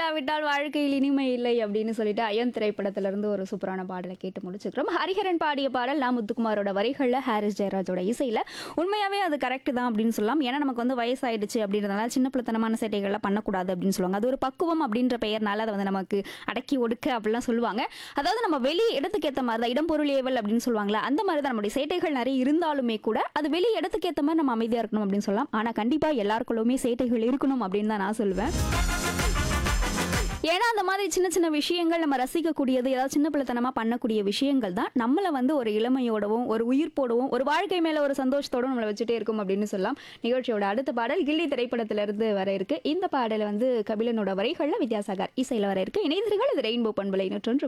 இல்லாவிட்டால் வாழ்க்கையில் இனிமை இல்லை அப்படின்னு சொல்லிட்டு அயன் திரைப்படத்துல இருந்து ஒரு சூப்பரான பாடலை கேட்டு முடிச்சுக்கிறோம் ஹரிஹரன் பாடிய பாடல் நான் முத்துக்குமாரோட வரிகள்ல ஹாரிஸ் ஜெயராஜோட இசையில உண்மையாவே அது கரெக்ட் தான் அப்படின்னு சொல்லலாம் ஏன்னா நமக்கு வந்து வயசாயிடுச்சு அப்படின்றதுனால சின்ன பிள்ளைத்தனமான சேட்டைகள்லாம் பண்ணக்கூடாது அப்படின்னு சொல்லுவாங்க அது ஒரு பக்குவம் அப்படின்ற பெயர்னால அதை வந்து நமக்கு அடக்கி ஒடுக்க அப்படிலாம் சொல்லுவாங்க அதாவது நம்ம வெளி இடத்துக்கு ஏற்ற மாதிரி தான் இடம் பொருள் ஏவல் அப்படின்னு சொல்லுவாங்களா அந்த மாதிரி தான் நம்மளுடைய சேட்டைகள் நிறைய இருந்தாலுமே கூட அது வெளி இடத்துக்கு ஏற்ற மாதிரி நம்ம அமைதியா இருக்கணும் அப்படின்னு சொல்லலாம் ஆனா கண்டிப்பா எல்லாருக்குள்ளுமே சேட்டைகள் இருக்கணும் அப்படின்னு தான் நான் சொல்லுவேன் ஏன்னா அந்த மாதிரி சின்ன சின்ன விஷயங்கள் நம்ம ரசிக்கக்கூடியது ஏதாவது சின்ன பிள்ளைத்தனமா பண்ணக்கூடிய விஷயங்கள் தான் நம்மளை வந்து ஒரு இளமையோடவும் ஒரு உயிர்ப்போடவும் ஒரு வாழ்க்கை மேல ஒரு சந்தோஷத்தோடும் நம்மளை வச்சுட்டே இருக்கும் அப்படின்னு சொல்லலாம் நிகழ்ச்சியோட அடுத்த பாடல் கில்லி திரைப்படத்துல இருந்து வர இருக்கு இந்த பாடலை வந்து கபிலனோட வரிகள்ல வித்யாசாகர் இசையில வர இருக்கு இணைந்திருங்கள் இது ரெயின்போ பண்பலை நூற்றொன்று